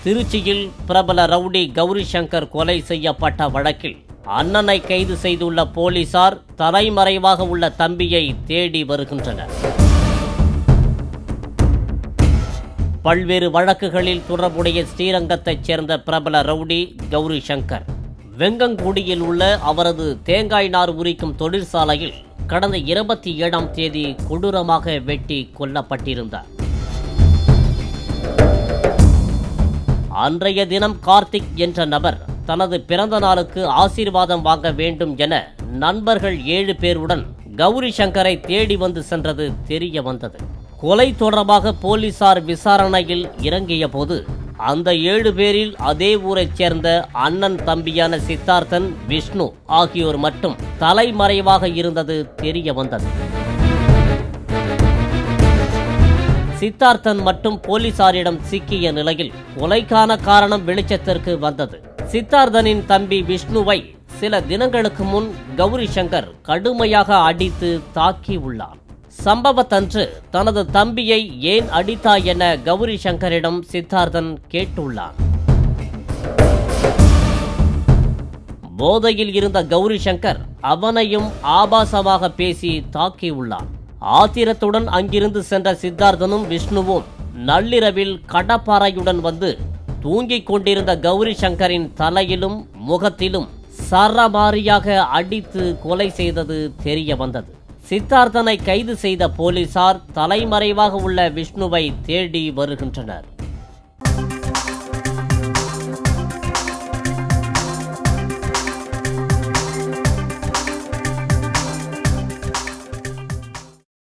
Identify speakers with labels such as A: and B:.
A: திருச்சியில் பிரபல ரவுடி கௌரி சங்கர் கொலை செய்யப்பட்ட வழக்கில் அண்ணனை கைது செய்துள்ள போலீசார் தலைமறைவாக உள்ள தம்பியை தேடி வருகின்றனர் பல்வேறு வழக்குகளில் தொடர்புடைய ஸ்ரீரங்கத்தைச் சேர்ந்த பிரபல ரவுடி கௌரி சங்கர் வெங்கங்குடியில் உள்ள அவரது தேங்காய் நார் உரிக்கும் தொழிற்சாலையில் கடந்த இருபத்தி ஏழாம் தேதி கொடூரமாக வெட்டி கொல்லப்பட்டிருந்தார் அன்றைய தினம் கார்த்திக் என்ற நபர் தனது பிறந்த நாளுக்கு ஆசீர்வாதம் வாங்க வேண்டும் என நண்பர்கள் ஏழு பேருடன் கௌரி சங்கரை தேடி வந்து சென்றது தெரிய வந்தது கொலை தொடர்பாக போலீசார் விசாரணையில் இறங்கிய போது அந்த ஏழு பேரில் அதே ஊரைச் சேர்ந்த அண்ணன் தம்பியான சித்தார்த்தன் விஷ்ணு ஆகியோர் மட்டும் தலைமறைவாக இருந்தது தெரிய வந்தது சித்தார்த்தன் மட்டும் போலீசாரிடம் சிக்கிய நிலையில் கொலைக்கான காரணம் வெளிச்சத்திற்கு வந்தது சித்தார்த்தனின் தம்பி விஷ்ணுவை சில தினங்களுக்கு முன் கௌரி சங்கர் கடுமையாக அடித்து தாக்கி உள்ளார் சம்பவத்தன்று தனது தம்பியை ஏன் அடித்தாய் என கௌரி சங்கரிடம் சித்தார்த்தன் கேட்டுள்ளார் போதையில் இருந்த கௌரி சங்கர் அவனையும் ஆபாசமாக பேசி தாக்கியுள்ளார் ஆத்திரத்துடன் அங்கிருந்து சென்ற சித்தார்த்தனும் விஷ்ணுவும் நள்ளிரவில் கடப்பாறையுடன் வந்து தூங்கிக் கொண்டிருந்த கௌரி சங்கரின் தலையிலும் முகத்திலும் சரமாரியாக அடித்து கொலை செய்தது தெரிய வந்தது சித்தார்த்தனை கைது செய்த போலீசார் தலைமறைவாக உள்ள விஷ்ணுவை தேடி வருகின்றனர்